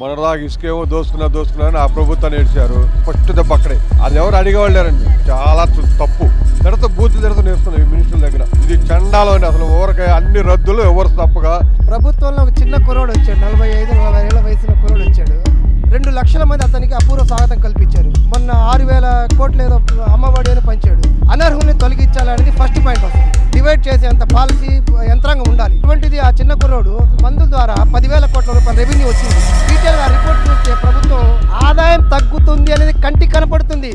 మొన్నదాకా ఇసుకేమో దోసుకున్నా దోసుకున్నా అని ఆ ప్రభుత్వాన్ని ఏడ్చారు ఫస్ట్ దెబ్బ అక్కడే అది ఎవరు అడిగేవాళ్ళారండి చాలా త- తప్పు తిడత బూతులు తిడత నేర్చుకున్నాం ఈ మినిస్టర్ల దగ్గర ఇది చండాలో అసలు ఊరకే అన్ని రద్దులు ఎవరు తప్పగా ప్రభుత్వంలో ఒక చిన్న కుర్రోడు వచ్చాడు నలభై ఐదు నలభై ఏళ్ళ వయసులో కుర్రోడు వచ్చాడు రెండు లక్షల మంది అతనికి అపూర్వ స్వాగతం కల్పించారు మొన్న ఆరు వేల కోట్లు ఏదో అమ్మఒడి అని పంచాడు అనర్హుల్ని తొలగించాలనేది ఫస్ట్ పాయింట్ వస్తుంది డివైడ్ చేసేంత పాలసీ యంత్రాంగం ఉండాలి ఇటువంటిది ఆ చిన్న కుర్రోడు మందుల ద్వారా పదివేల కోట్ల రూపాయల రెవెన్యూ వచ్చింది డీటెయిల్ గా రిపోర్ట్ చూస్తే ప్రభుత్వం ఆదాయం తగ్గుతుంది అనేది కంటికి కనపడుతుంది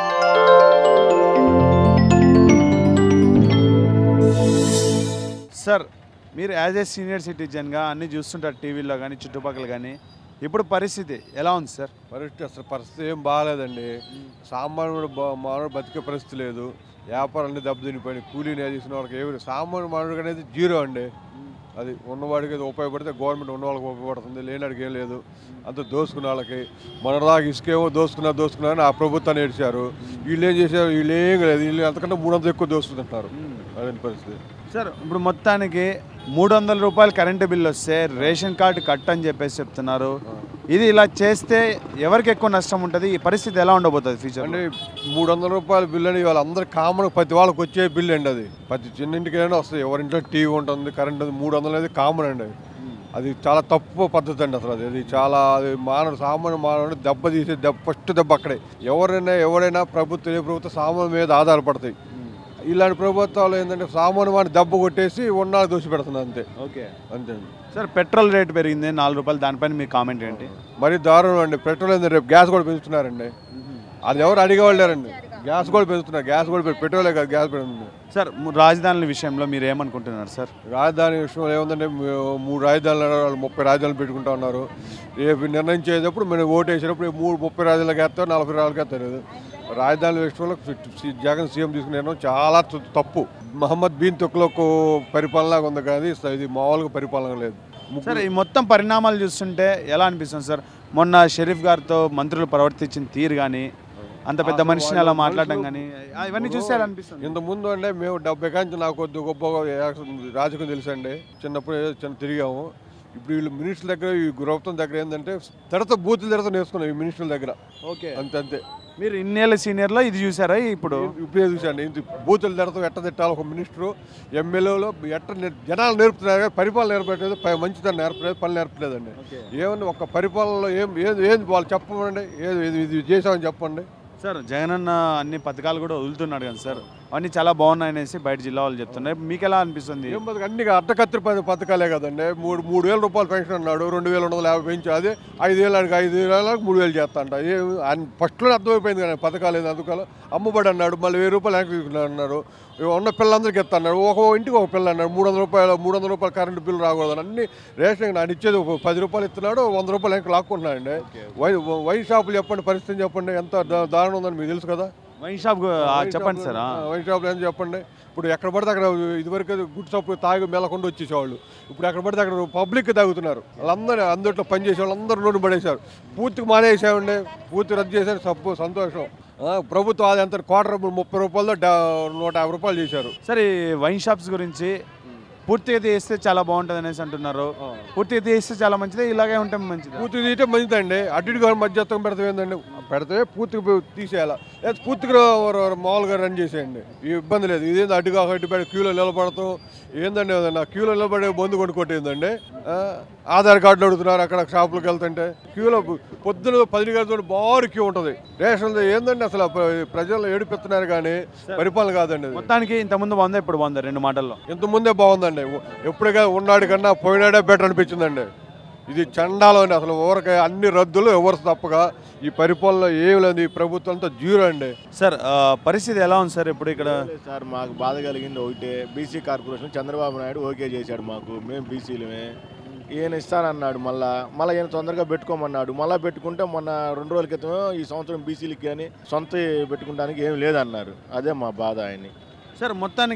సార్ మీరు యాజ్ ఏ సీనియర్ సిటిజన్గా అన్నీ చూస్తుంటారు టీవీలో కానీ చుట్టుపక్కల కానీ ఇప్పుడు పరిస్థితి ఎలా ఉంది సార్ పరిస్థితి అసలు పరిస్థితి ఏం బాగాలేదండి సామాన్యుడు బ- మానవుడు బతికే పరిస్థితి లేదు వ్యాపారాన్ని దెబ్బతినిపోయినాయి కూలీని చేసిన వాళ్ళకి ఏమి సామాన్య మానవుడికి అనేది జీరో అండి అది ఉన్నవాడికి అది ఉపయోగపడితే గవర్నమెంట్ ఉన్న వాళ్ళకి ఉపయోగపడుతుంది లేనివాడికి ఏం లేదు అంత దోసుకున్న వాళ్ళకి మొన్నదాకా ఇసుకేమో దోసుకున్నా దోసుకున్నా అని ఆ ప్రభుత్వాన్ని ఏడ్చారు వీళ్ళు ఏం చేశారు వీళ్ళు ఏం లేదు వీళ్ళు అంతకంటే మూడు వందలు ఎక్కువ దోసుకుంటున్నారు అదే పరిస్థితి సార్ ఇప్పుడు మొత్తానికి మూడు వందల రూపాయలు కరెంటు బిల్ వస్తే రేషన్ కార్డు కట్ అని చెప్పేసి చెప్తున్నారు ఇది ఇలా చేస్తే ఎవరికి ఎక్కువ నష్టం ఉంటుంది ఈ పరిస్థితి ఎలా ఉండబోతుంది ఫ్యూచర్ అంటే మూడు వందల రూపాయల బిల్ అని వాళ్ళందరూ కామన్ ప్రతి వాళ్ళకి వచ్చే బిల్ అండి అది ప్రతి చిన్నింటికైనా వస్తుంది ఎవరింట్లో టీవీ ఉంటుంది కరెంట్ ఉంది మూడు వందలు అనేది కామన్ అండి అది చాలా తప్పు పద్ధతి అండి అసలు అది అది చాలా అది మానవుడు సామాన్య మానవుడు దెబ్బ తీసే దెబ్బ ఫస్ట్ దెబ్బ అక్కడే ఎవరైనా ఎవరైనా ప్రభుత్వం ఏ ప్రభుత్వం సామాన్య మీద ఆధారపడతాయి ఇలాంటి ప్రభుత్వాలు ఏంటంటే సామాన్య వాడిని దెబ్బ కొట్టేసి ఉన్నాళ్ళు దోషి పెడుతున్నారు అంతే ఓకే అంతే అండి సార్ పెట్రోల్ రేట్ పెరిగింది నాలుగు రూపాయలు దానిపైన మీ కామెంట్ ఏంటి మరి దారుణం అండి పెట్రోల్ ఏంది రేపు గ్యాస్ కూడా పెంచుతున్నారండి అది ఎవరు అడిగేవాళ్ళారండి గ్యాస్ కూడా పెంచుతున్నారు గ్యాస్ కూడా పె- పెట్రోలే కాదు గ్యాస్ పెరుగుతుంది సార్ ము- రాజధానుల విషయంలో మీరు ఏమనుకుంటున్నారు సార్ రాజధాని విషయంలో ఏముందంటే మూ- మూడు రాజధానులు అన్నారు, వాళ్ళు ముప్పై రాజధానులు పెట్టుకుంటా ఉన్నారు రేపు నిర్ణయించేటప్పుడు మేము ఓటు వేసేటప్పుడు మూడు ముప్పై రాజధానులకు వేస్తారు నలభై రాజులకు వేస్తారు రాజధానుల విషయంలో సి- జగన్ సీఎం తీసుకునే నిర్ణయం చాలా త- తప్పు మహమ్మద్ బీన్ తుక్లకు పరిపాలన ఉంది కానీ ఇది మామూలుగా పరిపాలన లేదు ముగ్గురు- సార్ ఈ మొత్తం పరిణామాలు చూస్తుంటే ఎలా అనిపిస్తుంది సార్ మొన్న షరీఫ్ గారితో మంత్రులు ప్రవర్తించిన తీరు కానీ అంత పెద్ద అసలు మనిషిని అలా వాళ్ళు మాట్లాడడం మనుషులు- కానీ ఇవన్నీ చూస్తే ఎలా అనిపిస్తుంది ఇంత ముందు అంటే మేము డెబ్బై కాంచి నాకు కొద్ది గొప్ప రాజకీయం తెలుసండి చిన్నప్పుడు ఏదో చిన్న తిరిగాము ఇప్పుడు వీళ్ళు మినిస్టర్ల దగ్గర ఈ ప్రభుత్వం దగ్గర ఏంటంటే తిడత బూతులు తిడత నేర్చుకున్నాం ఈ మినిస్టర్ల దగ్గర ఓకే అంతే అంతే మీరు ఇన్నేళ్ళ సీనియర్లో ఇది చూసారా ఇప్పుడు ఇప్పుడే చూశాను ఇంత బూతులు తిడతాం ఎట్ట తిట్టాలి ఒక మినిస్టరు ఎమ్మెల్యేలు ఎట్ట నేర్- జనాలు నేర్పుతున్నారు కానీ పరిపాలన నేర్పట్లేదు ప- మంచితనం నేర్పలేదు పని నేర్పలేదండి ఏమన్నా ఒక పరిపాలనలో ఏం ఏది ఏది వాళ్ళు చెప్పమండి ఏది ఇది ఇది చేసామని చెప్పండి సార్ జగనన్న అన్ని పథకాలు కూడా వదులుతున్నాడు కదా సార్ అవన్నీ చాలా బాగున్నాయి అనేసి బయట జిల్లా వాళ్ళు చెప్తున్నారు మీకు ఎలా అనిపిస్తుంది ఏం బతుకు అన్ని అడ్డకత్తిరి పది పథకాలే కదండి మూడు మూడు వేల రూపాయలు పెన్షన్ అన్నాడు రెండు వేల రెండు వందల యాభై పెంచు అదే ఐదు వేలకు ఐదు వేలకు మూడు వేలు చేస్తా అంట ఏ ఫస్ట్లో అర్థమైపోయింది కానీ పథకాలు ఏంది అందుకలో అమ్మబడి అన్నాడు మళ్ళీ వెయ్యి రూపాయలు వెనక్కి తీసుకున్నాడు అన్నారు ఇవి ఉన్న పిల్లలందరికీ ఇస్తా అన్నాడు ఒక ఇంటికి ఒక పిల్ల అన్నాడు మూడు వందల రూపాయలు మూడు వందల రూపాయలు కరెంటు బిల్లు రాకూడదు అన్ని రేషన్ నాడు ఇచ్చేది ఒక పది రూపాయలు ఇస్తున్నాడు వంద రూపాయలు వెనక్కి లాక్కుంటున్నాడండి వై వైన్ షాపులు చెప్పండి పరిస్థితి చెప్పండి ఎంత దా- దారుణం ఉందని మీకు తెలుసు కదా వైన్ షాప్ గు- ఆ, చెప్పండి సార్ ఆ. వైన్ షాప్లో ఏం చెప్పండి ఇప్పుడు ఎక్కడ పడితే అక్కడ ఇదివరకు గుడ్ షాప్ తాగి మెలకుండా వచ్చేసేవాళ్ళు ఇప్పుడు ఎక్కడ పడితే అక్కడ పబ్లిక్ తాగుతున్నారు వాళ్ళందరూ అందరిలో పనిచేసే వాళ్ళు అందరూ నూనె పడేశారు పూర్తిగా మానేసామండి పూర్తి రద్దు చేశారు సబ్బు సంతోషం ఆ, ప్రభుత్వం అది ఎంత క్వార్టర్ ముప్పై రూపాయలతో డా- నూట యాభై రూపాయలు చేశారు సార్ ఈ వైన్ షాప్స్ గురించి పూర్తిగా తీస్తే చాలా బాగుంటుంది అనేసి అంటున్నారు పూర్తిగా తీస్తే చాలా మంచిది ఇలాగే ఉంటే మంచిది పూర్తిగా తీయటే మంచిదండి అటు ఇటుగా మధ్యస్థం పెడతాం ఏంటండి పెడితే పూర్తిగా పో- తీసేయాలా లేదా పూర్తిగా ర- ర- మామూలుగా రన్ చేసేయండి ఈ ఇబ్బంది లేదు ఇదేంది అటుగా అటు పెట్టి క్యూలో నిలబడతాం ఏందండి నా క్యూలో నిలబడే బంధు కొనుక్కొట్టేందండి ఆ, ఆధార్ కార్డులు అడుగుతున్నారు అక్కడ షాపులకు వెళ్తుంటే క్యూలో పొద్దున పది గంటల బారు క్యూ ఉంటుంది రేషన్ ఏందండి అసలు ప్ర- ప్రజలు ఏడిపిస్తున్నారు కానీ పరిపాలన కాదండి అది మొత్తానికి ఇంత ముందు బాగుందా ఇప్పుడు బాగుందా రెండు మాటల్లో ఇంత ముందే బాగుందండి ఎప్పుడుగా ఉన్నాడు కన్నా పోయినాడే బెటర్ అనిపించిందండి ఇది చండాలం అండి అసలు ఊరకే అన్ని రద్దులు ఎవరు తప్పగా ఈ పరిపాలన ఏం లేదు ఈ ప్రభుత్వంతో జీరో అండి సార్ ఆ, పరిస్థితి ఎలా ఉంది సార్ ఇప్పుడు ఇక్కడ లేదు సార్ మాకు బాధ కలిగింది ఒకటే BC corporation Chandrababu Naidu okay చేశాడు మాకు మేము బీసీలమే ఈయన ఇస్తానన్నాడు మళ్ళా మళ్ళీ ఈయన తొందరగా పెట్టుకోమన్నాడు మళ్ళీ పెట్టుకుంటే మొన్న రెండు రోజుల క్రితం ఈ సంవత్సరం బీసీలకి కానీ సొంత పెట్టుకోవడానికి ఏం లేదన్నారు అదే మా బాధ ఆయన్ని సార్ మొత్తానికి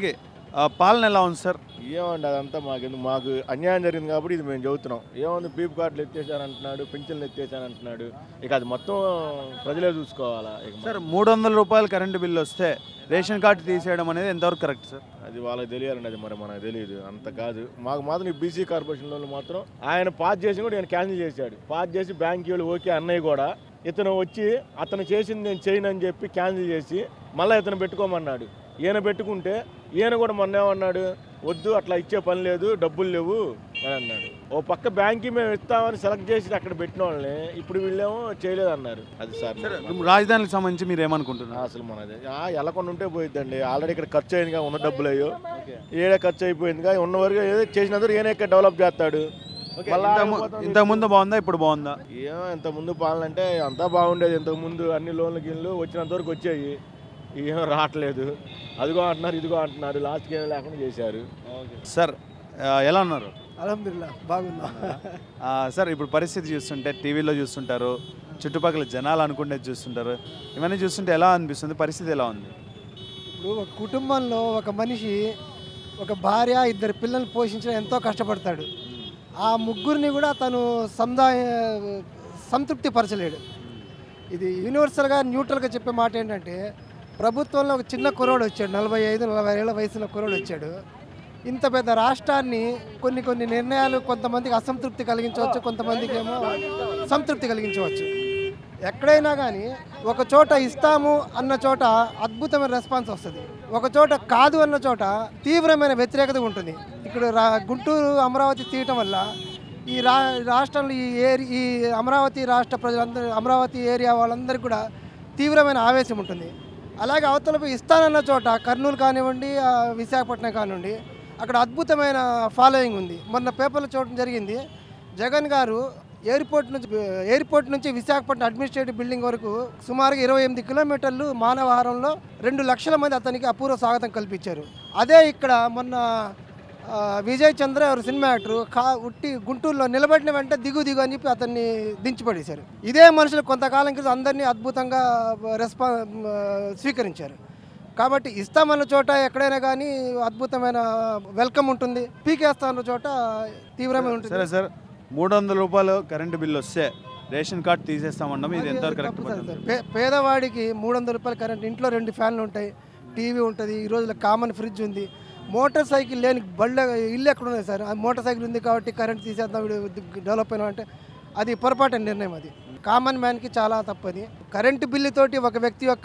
ఆ, పాలన ఎలా ఉంది సార్ ఏమండి అదంతా మాకు మాకు అన్యాయం జరిగింది కాబట్టి ఇది మేము చెబుతున్నాం ఏముంది పీపు కార్డులు ఎత్తేసానంటున్నాడు పింఛన్లు ఎత్తేసానంటున్నాడు ఇక అది మొత్తం ప్రజలే చూసుకోవాలా ఇక సార్ మూడు వందల రూపాయలు కరెంటు బిల్లు వస్తే రేషన్ కార్డు తీసేయడం అనేది ఎంతవరకు కరెక్ట్ సార్ అది వాళ్ళకి తెలియాలండి అది మరి మనకు తెలియదు అంత కాదు మాకు మాత్రం ఈ బీసీ కార్పొరేషన్ వాళ్ళు మాత్రం ఆయన పాస్ చేసి కూడా ఆయన క్యాన్సిల్ చేశాడు పాస్ చేసి బ్యాంక్ వాళ్ళు ఓకే అన్నయ్య కూడా ఇతను వచ్చి అతను చేసింది నేను చేయను అని చెప్పి క్యాన్సిల్ చేసి మళ్ళీ ఇతను పెట్టుకోమన్నాడు ఈయన పెట్టుకుంటే ఈయన కూడా మొన్న ఏమన్నాడు వద్దు అట్లా ఇచ్చే పని లేదు డబ్బులు లేవు అని అన్నాడు ఓ పక్క బ్యాంక్కి మేము ఇస్తామని సెలెక్ట్ చేసి అక్కడ పెట్టిన వాళ్ళని ఇప్పుడు వీళ్ళేమో చేయలేదు అన్నారు అది సార్ మరి. రాజధానికి సంబంధించి మీరు ఏమనుకుంటున్నారు అసలు మనది ఆ, ఎలకుండా ఉంటే పోయిద్దండి ఆల్రెడీ ఇక్కడ ఖర్చు అయిందిగా ఉన్న డబ్బులు అయ్యో ఏడే ఖర్చు అయిపోయిందిగా ఉన్న వరకు ఏదో చేసినందుకు ఈయన ఇక్కడ డెవలప్ చేస్తాడు మళ్ళా ఆగిపోతాం. ఇంతకు ముందు బాగుందా ఇప్పుడు బాగుందా ఏమో ఇంత ముందు పాలన అంటే అంతా బాగుండేది ఇంతకు ముందు అన్ని లోన్లు గిన్లు వచ్చినంత వరకు వచ్చాయి ఏం రావట్లేదు అదిగో అంటున్నారు ఇదిగో అంటున్నారు లాస్ట్కి ఏం లేకుండా చేశారు సార్ ఆ, ఎలా ఉన్నారు అలహమ్దుల్లా బాగున్నా ఆ, సార్ ఇప్పుడు పరిస్థితి చూస్తుంటే టీవీలో చూస్తుంటారు చుట్టుపక్కల జనాలు అనుకునేది చూస్తుంటారు ఇవన్నీ చూస్తుంటే ఎలా అనిపిస్తుంది పరిస్థితి ఎలా ఉంది ఇప్పుడు ఒక కుటుంబంలో ఒక మనిషి ఒక భార్య ఇద్దరు పిల్లల్ని పోషించడం ఎంతో కష్టపడతాడు ఆ ముగ్గురిని కూడా తను సముదాయ సంతృప్తి పరచలేడు ఇది యూనివర్సల్గా న్యూట్రల్గా చెప్పే మాట ఏంటంటే ప్రభుత్వంలో ఒక చిన్న కుర్రోడు వచ్చాడు నలభై ఐదు నలభై ఏళ్ళ వయసులో కుర్రోడు వచ్చాడు ఇంత పెద్ద రాష్ట్రాన్ని కొన్ని కొన్ని నిర్ణయాలు కొంతమందికి అసంతృప్తి కలిగించవచ్చు కొంతమందికి ఏమో సంతృప్తి కలిగించవచ్చు ఎక్కడైనా కానీ ఒక చోట ఇస్తాము అన్న చోట అద్భుతమైన రెస్పాన్స్ వస్తుంది ఒక చోట కాదు అన్న చోట తీవ్రమైన వ్యతిరేకత ఉంటుంది ఇక్కడ రా గుంటూరు అమరావతి తీయటం వల్ల ఈ రా రాష్ట్రంలో ఈ ఏరి ఈ అమరావతి రాష్ట్ర ప్రజలందరూ అమరావతి ఏరియా వాళ్ళందరికీ కూడా తీవ్రమైన ఆవేశం ఉంటుంది అలాగే అవతల ఇస్తానన్న చోట కర్నూలు కానివ్వండి ఆ, విశాఖపట్నం కానివ్వండి అక్కడ అద్భుతమైన ఫాలోయింగ్ ఉంది మొన్న పేపర్లో చూడటం జరిగింది జగన్ గారు ఎయిర్పోర్ట్ నుంచి ఎయిర్పోర్ట్ నుంచి విశాఖపట్నం అడ్మినిస్ట్రేటివ్ బిల్డింగ్ వరకు సుమారుగా ఇరవై ఎనిమిది కిలోమీటర్లు మానవహారంలో రెండు లక్షల మంది అతనికి అపూర్వ స్వాగతం కల్పించారు అదే ఇక్కడ మొన్న ఆ, విజయ్ చంద్ర ఎవరు సినిమా యాక్టర్ కా ఉట్టి గుంటూరులో నిలబడిన వెంటనే దిగు దిగు అని చెప్పి అతన్ని దించిపడేశారు ఇదే మనుషులు కొంతకాలం క్రితం అందరినీ అద్భుతంగా రెస్పా ఆ, స్వీకరించారు కాబట్టి ఇస్తామన్న చోట ఎక్కడైనా కానీ అద్భుతమైన వెల్కమ్ ఉంటుంది పీకేస్తామన్న చోట తీవ్రమైన ఉంటుంది సరే సార్ మూడు వందల రూపాయలు కరెంటు బిల్లు వస్తే రేషన్ కార్డు తీసేస్తామన్నాం ఇది ఎంతవరకు కరెక్ట్ తప్పు సార్ సార్. పే- పేదవాడికి మూడు వందల రూపాయలు కరెంట్ ఇంట్లో రెండు ఫ్యాన్లు ఉంటాయి టీవీ ఉంటుంది ఈ రోజుల్లో కామన్ ఫ్రిడ్జ్ ఉంది మోటార్ సైకిల్ లేని బళ్ళ ఇల్లు ఎక్కడ ఉన్నాయి సార్ ఆ మోటార్ సైకిల్ ఉంది కాబట్టి కరెంట్ తీసేద్దాం వీడు డెవలప్ అయినా అంటే అది పొరపాటు నిర్ణయం అది కామన్ మ్యాన్కి చాలా తప్పది కరెంటు బిల్లుతోటి ఒక వ్యక్తి యొక్క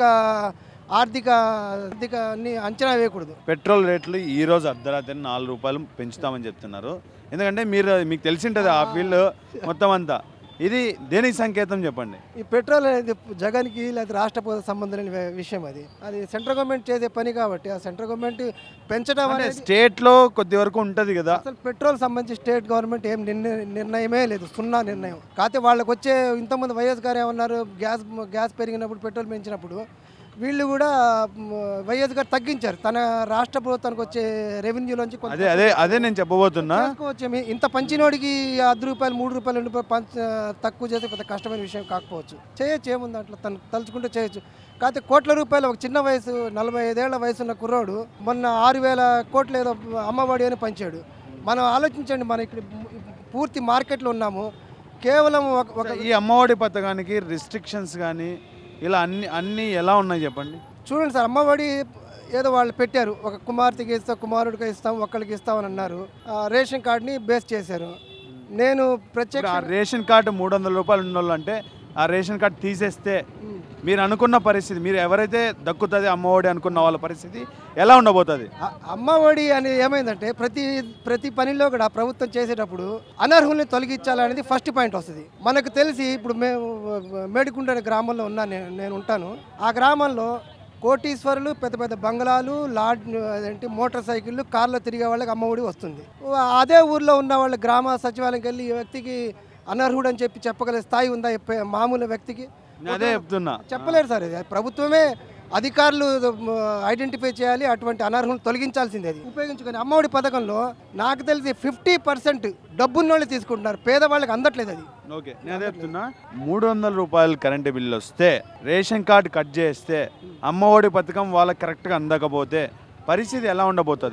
ఆర్థిక ఆర్థికాన్ని అంచనా వేయకూడదు పెట్రోల్ రేట్లు ఈ రోజు అర్ధరాత్రి నాలుగు రూపాయలు పెంచుతామని చెప్తున్నారు ఎందుకంటే మీరు మీకు తెలిసి ఉంటుంది ఆ ఫీల్డ్ మొత్తం అంతా ఇది దేనికి సంకేతం చెప్పండి ఈ పెట్రోల్ అనేది జగన్కి లేదా రాష్ట్ర ప్రభుత్వ సంబంధం లేని వి- విషయం అది అది సెంట్రల్ గవర్నమెంట్ చేసే పని కాబట్టి ఆ సెంట్రల్ గవర్నమెంట్ పెంచడం అంటే అనేది స్టేట్లో కొద్ది వరకు ఉంటుంది కదా అసలు పెట్రోల్ సంబంధించి స్టేట్ గవర్నమెంట్ ఏం నిర్ణయ నిర్ణయమే లేదు సున్నా నిర్ణయం కాకపోతే వాళ్ళకి వచ్చే ఇంతకుముందు వైఎస్ గారు ఏమన్నారు గ్యాస్ గ్యాస్ పెరిగినప్పుడు పెట్రోల్ పెంచినప్పుడు వీళ్ళు కూడా మ్, వైఎస్ గారు తగ్గించారు తన రాష్ట్ర ప్రభుత్వానికి వచ్చే రెవెన్యూలోంచి కొంత అదే అదే అదే నేను చెప్పబోతున్నా చేసుకోవచ్చు మీ- ఇంత పంచినోడికి ఐదు రూపాయలు మూడు రూపాయలు రెండు రూపాయలు పంచ తక్కువ చేస్తే పెద్ద కష్టమైన విషయం కాకపోవచ్చు చేయొచ్చు ఏముంది అట్లా తను తలుచుకుంటే చేయొచ్చు కాకపోతే కోట్ల రూపాయలు ఒక చిన్న వయసు నలభై ఐదేళ్ల వయసు ఉన్న కుర్రోడు మొన్న ఆరు వేల కోట్లు ఏదో అమ్మఒడి అని పంచాడు మనం ఆలోచించండి మనం ఇక్కడ పూర్తి మార్కెట్లో ఉన్నాము కేవలం ఒక ఒక ఈ అమ్మఒడి పథకానికి రిస్ట్రిక్షన్స్ కానీ ఇలా అన్ని అన్ని ఎలా ఉన్నాయి చెప్పండి చూడండి సార్ అమ్మఒడి ఏదో వాళ్ళు పెట్టారు ఒక కుమార్తెకి ఇస్తాం కుమారుడికి ఇస్తాం ఒక్కరికి ఇస్తామని అన్నారు ఆ, రేషన్ కార్డ్ని బేస్ చేశారు నేను ఇప్పుడు ప్రత్యక్ష ఆ రేషన్ కార్డు మూడు వందల రూపాయలు ఉన్న వాళ్ళు అంటే ఆ రేషన్ కార్డు తీసేస్తే ఉమ్. మీరు అనుకున్న పరిస్థితి మీరు ఎవరైతే దక్కుతుంది అమ్మఒడి అనుకున్న వాళ్ళ పరిస్థితి ఎలా ఉండబోతుంది అ- అమ్మ ఒడి అనేది ఏమైందంటే ప్రతి ప్రతి పనిలో కూడా ప్రభుత్వం చేసేటప్పుడు అనర్హుల్ని తొలగించాలనేది ఫస్ట్ పాయింట్ వస్తుంది మనకు తెలిసి ఇప్పుడు మేము మేడికుంట అనే గ్రామంలో ఉన్నాను నేను నేను ఉంటాను ఆ గ్రామంలో కోటీశ్వరులు పెద్ద పెద్ద బంగ్లాలు లాడ్ అదేంటి మోటార్ సైకిళ్ళు కార్లో తిరిగే వాళ్ళకి అమ్మ ఒడి వస్తుంది అదే ఊర్లో ఉన్న వాళ్ళ గ్రామ సచివాలయంకి వెళ్ళి ఈ వ్యక్తికి అనర్హుడు అని చెప్పి చెప్పగల స్థాయి ఉందా ఈ పే- మామూలు వ్యక్తికి నేను అదే చెప్తున్నా చెప్పలేరు సార్ ఇది ప్రభుత్వమే అధికారులు ఐడెంటిఫై చేయాలి అటువంటి అనర్హులను తొలగించాల్సింది అది ఉపయోగించుకొని అమ్మఒడి పథకంలో నాకు తెలిసి ఫిఫ్టీ పర్సెంట్ డబ్బున్నోళ్ళు తీసుకుంటున్నారు పేదవాళ్ళకి అందట్లేదు అది ఓకే నేను అదే చెప్తున్నా మూడు వందల రూపాయలు కరెంటు బిల్లు వస్తే రేషన్ కార్డు కట్ చేస్తే అమ్మఒడి పథకం వాళ్ళకి కరెక్ట్గా అందకపోతే పరిస్థితి ఎలా ఉండబోతుంది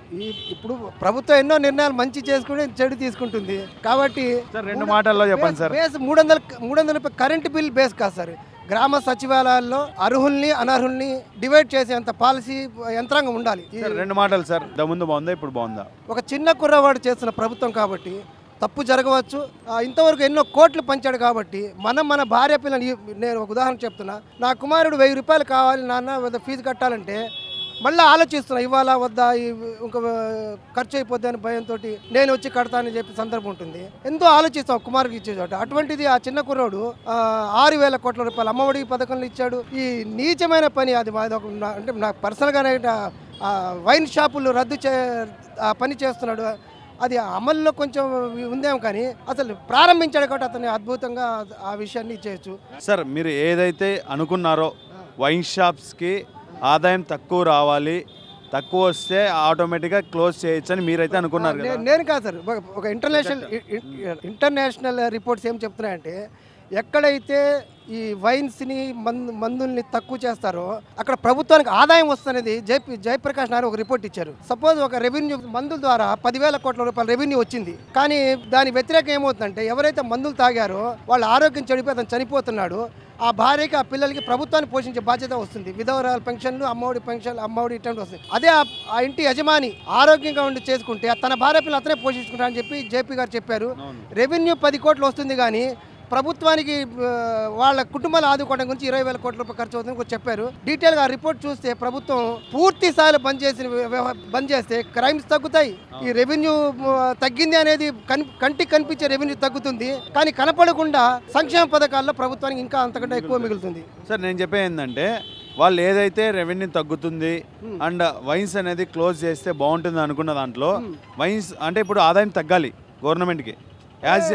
ఈ ఇప్పుడు ప్రభుత్వం ఎన్నో నిర్ణయాలు మంచి చేసుకుని చెడు తీసుకుంటుంది కాబట్టి సార్ రెండు మాటల్లో చెప్పండి సార్ బేస్ మూడు వందల మూడు వందల రూపాయలు కరెంట్ బిల్ బేస్ కాదు సార్ గ్రామ సచివాలయాల్లో అర్హుల్ని అనర్హుల్ని డివైడ్ చేసేంత పాలసీ యంత్రాంగం ఉండాలి ఈ- సార్ రెండు మాటలు సార్ ఇంత ముందు బాగుందా ఇప్పుడు బాగుందా ఒక చిన్న కుర్రవాడు చేస్తున్న ప్రభుత్వం కాబట్టి తప్పు జరగవచ్చు ఆ, ఇంతవరకు ఎన్నో కోట్లు పంచాడు కాబట్టి మనం మన భార్య పిల్లని నేను ఒక ఉదాహరణ చెప్తున్నా నా కుమారుడు వెయ్యి రూపాయలు కావాలి నాన్న వద్ద ఫీజు కట్టాలంటే మళ్ళీ ఆలోచిస్తున్నా ఇవాళ వద్దా ఈ ఇంకా ఖర్చు అయిపోద్ది అని భయంతో నేను వచ్చి కడతానని చెప్పి సందర్భం ఉంటుంది ఎంతో ఆలోచిస్తాం కుమారుడికి ఇచ్చే చోట అటువంటిది ఆ చిన్న కుర్రోడు ఆ, ఆరు వేల కోట్ల రూపాయలు అమ్మఒడి పథకంలో ఇచ్చాడు ఈ నీచమైన పని అది మాది ఒక నా- అంటే నాకు పర్సనల్గానే ఆ వైన్ షాపులు రద్దు చే ఆ పని చేస్తున్నాడు అది అమల్లో కొంచెం ఉందేమో కానీ అసలు ప్రారంభించాడు కాబట్టి అతను అద్భుతంగా ఆ విషయాన్ని చేయొచ్చు సార్ మీరు ఏదైతే అనుకున్నారో వైన్ షాప్స్కి ఆదాయం తక్కువ రావాలి తక్కువ వస్తే ఆటోమేటిక్గా క్లోజ్ చేయొచ్చు అని మీరైతే అనుకున్నారు నే- కదా నేను కాదు సార్ ఒక- ఒక ఇంటర్నేషనల్ ఇంటర్నేషనల్ రిపోర్ట్స్ ఏం చెప్తున్నాయంటే ఎక్కడైతే ఈ వైన్స్ని మందు మందుల్ని తక్కువ చేస్తారో అక్కడ ప్రభుత్వానికి ఆదాయం వస్తున్నది జై జయప్రకాష్ నారాయణ ఒక రిపోర్ట్ ఇచ్చారు సపోజ్ ఒక రెవెన్యూ మందుల ద్వారా పదివేల కోట్ల రూపాయల రెవెన్యూ వచ్చింది కానీ దాని వ్యతిరేకం ఏమవుతుందంటే ఎవరైతే మందులు తాగారో వాళ్ళ ఆరోగ్యం చెడిపోయి అతను చనిపోతున్నాడు ఆ భార్యకి ఆ పిల్లలకి ప్రభుత్వాన్ని పోషించే బాధ్యత వస్తుంది విధవరాల పెన్షన్లు అమ్మఒడి పెన్షన్ అమ్మఒడి ఇటువంటి వస్తుంది అదే ఆ- ఆ ఇంటి యజమాని ఆరోగ్యంగా ఉండి చేసుకుంటే తన భార్య పిల్లలు అతనే పోషించుకుంటారని చెప్పి జేపీ గారు చెప్పారు అవును. రెవెన్యూ పది కోట్లు వస్తుంది కానీ ప్రభుత్వానికి ఆ, వాళ్ళ కుటుంబాలు ఆదుకోవడం గురించి ఇరవై వేల కోట్ల రూపాయలు ఖర్చు అవుతుందని కూడా చెప్పారు డీటెయిల్గా ఆ రిపోర్ట్ చూస్తే ప్రభుత్వం పూర్తి స్థాయిలో బంద్ చేసిన వ్యవ- బంద్ చేస్తే క్రైమ్స్ తగ్గుతాయి ఈ రెవెన్యూ ఆ, తగ్గింది అనేది కన్- కంటికి కనిపించే రెవెన్యూ తగ్గుతుంది కానీ కనపడకుండా సంక్షేమ పథకాల్లో ప్రభుత్వానికి ఇంకా అంతకంటే ఎక్కువ మిగులుతుంది సార్ నేను చెప్పేది ఏంటంటే వాళ్ళు ఏదైతే రెవెన్యూ తగ్గుతుంది అండ్ వైన్స్ అనేది క్లోజ్ చేస్తే బాగుంటుంది అనుకున్న దాంట్లో వైన్స్ అంటే ఇప్పుడు ఆదాయం తగ్గాలి గవర్నమెంట్కి యాజ్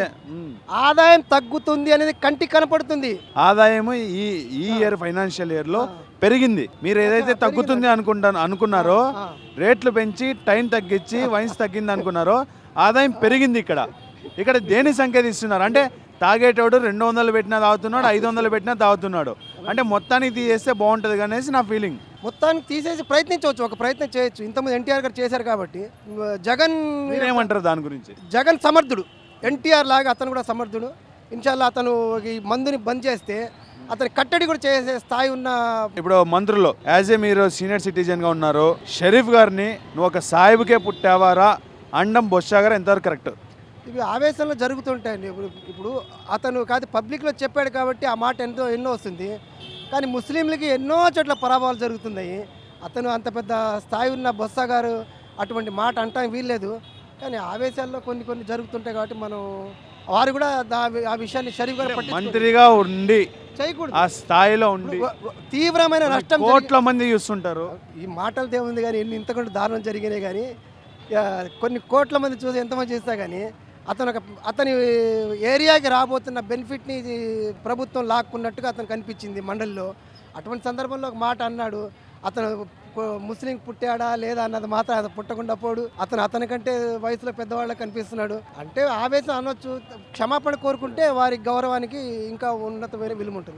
ఆదాయం తగ్గుతుంది అనేది కంటికి కనపడుతుంది ఆదాయం ఈ ఈ ఇయర్ ఫైనాన్షియల్ ఇయర్లో పెరిగింది మీరు ఏదైతే తగ్గుతుంది అనుకుంటా అనుకున్నారో ఆ. రేట్లు పెంచి టైం తగ్గించి వైన్స్ తగ్గింది అనుకున్నారో ఆదాయం పెరిగింది ఇక్కడ ఇక్కడ దేని సంఖ్య ఇస్తున్నారు అంటే తాగేటోడు రెండు వందలు పెట్టినా తాగుతున్నాడు ఐదు వందలు పెట్టినా తాగుతున్నాడు అంటే మొత్తానికి తీసేస్తే బాగుంటుంది అనేసి నా ఫీలింగ్ మొత్తానికి తీసేసి ప్రయత్నించవచ్చు ఒక ప్రయత్నం చేయొచ్చు ఇంతకుముందు ఎన్టీఆర్ గారు చేశారు కాబట్టి జగన్ మీరేమంటారు దాని గురించి జగన్ సమర్థుడు ఎన్టీఆర్ లాగా అతను కూడా సమర్థుడు ఇన్షాల్లా అతను ఈ మందుని బంద్ చేస్తే అతని కట్టడి కూడా చేసే స్థాయి ఉన్న ఇప్పుడు మంత్రులు యాజ్ ఏ మీరు సీనియర్ సిటిజన్గా ఉన్నారు షరీఫ్ గారిని నువ్వు ఒక సాహిబుకే పుట్టావారా అండం బొత్స గారు ఎంతవరకు కరెక్ట్ ఇవి ఆవేశంలో జరుగుతుంటాయండి ఇప్పుడు ఇప్పుడు అతను కాదు పబ్లిక్లో చెప్పాడు కాబట్టి ఆ మాట ఎంతో ఎన్నో వస్తుంది కానీ ముస్లింలకి ఎన్నో చోట్ల పరాభాలు జరుగుతున్నాయి అతను అంత పెద్ద స్థాయి ఉన్న బొత్స గారు అటువంటి మాట అంటానికి వీల్లేదు కానీ ఆవేశాల్లో కొన్ని కొన్ని జరుగుతుంటాయి కాబట్టి మనం వారు కూడా దా- ఆ విషయాన్ని షరీఫ్ గారు పట్టించుకోరు. మంత్రిగా ఉండి చేయకూడదు ఆ స్థాయిలో ఉండి వ- వ- తీవ్రమైన నష్టం జరిగి- కోట్ల మంది చూస్తుంటారు ఈ మాటలతో ఏముంది కానీ ఎన్ని ఇంతకంటే దారుణం జరిగినాయి కానీ ఆ, కొన్ని కోట్ల మంది చూసి ఎంతమంది చేస్తా కానీ అతను ఒక అతని ఏరియాకి రాబోతున్న బెనిఫిట్ని ఇది ప్రభుత్వం లాక్కున్నట్టుగా అతను కనిపించింది మండలిలో అటువంటి సందర్భంలో ఒక మాట అన్నాడు అతను కు- ముస్లిం పుట్టాడా లేదా అన్నది మాత్రం అది పుట్టకుండా పోడు అతను అతనికంటే వయసులో పెద్దవాళ్ళకి కనిపిస్తున్నాడు అంటే ఆవేశం అనొచ్చు క్షమాపణ కోరుకుంటే వారి గౌరవానికి ఇంకా ఉన్నతమైన విలువ ఉంటుంది